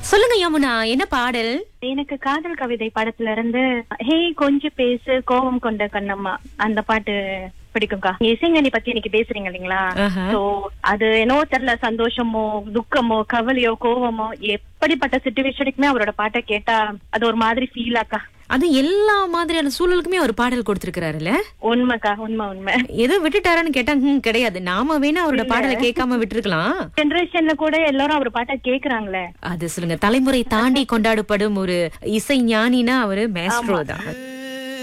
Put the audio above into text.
சொல்லுங்க யமுனா என்ன பாடல் எனக்கு காதல் கவிதை படத்துல இருந்து ஹே கொஞ்சம் பேசு கோபம் கொண்ட கண்ணம்மா அந்த பாட்டு பிடிக்கும்க்கா இசைஞானி பத்தி இன்னைக்கு பேசுறீங்க இல்லைங்களா ஆஹா. சோ அது என்னவோ தெரியல சந்தோஷமோ துக்கமோ கவலையோ கோவமோ எப்படிப்பட்ட சுச்சுவேஷனுக்குமே அவரோட பாட்டை கேட்டா அது ஒரு மாதிரி ஃபீல் ஆக்கா அது எல்லா மாதிரியான சூழலுக்குமே ஒரு பாடல் கொடுத்திருக்கிறாருல்ல உண்மைக்கா உண்மை உண்மை ஏதோ விட்டுட்டாரான்னு கேட்டா ஹம், கிடையாது நாம வேணா அவரோட பாடலை கேட்காம விட்டுருக்கலாம் ஜெனரேஷன்ல கூட எல்லாரும் அவர் பாட்டை கேக்குறாங்களே அது சொல்லுங்க தலைமுறை தாண்டி கொண்டாடப்படும் ஒரு இசை ஞானினா அவரு மேஸ்ட்ரோ தான்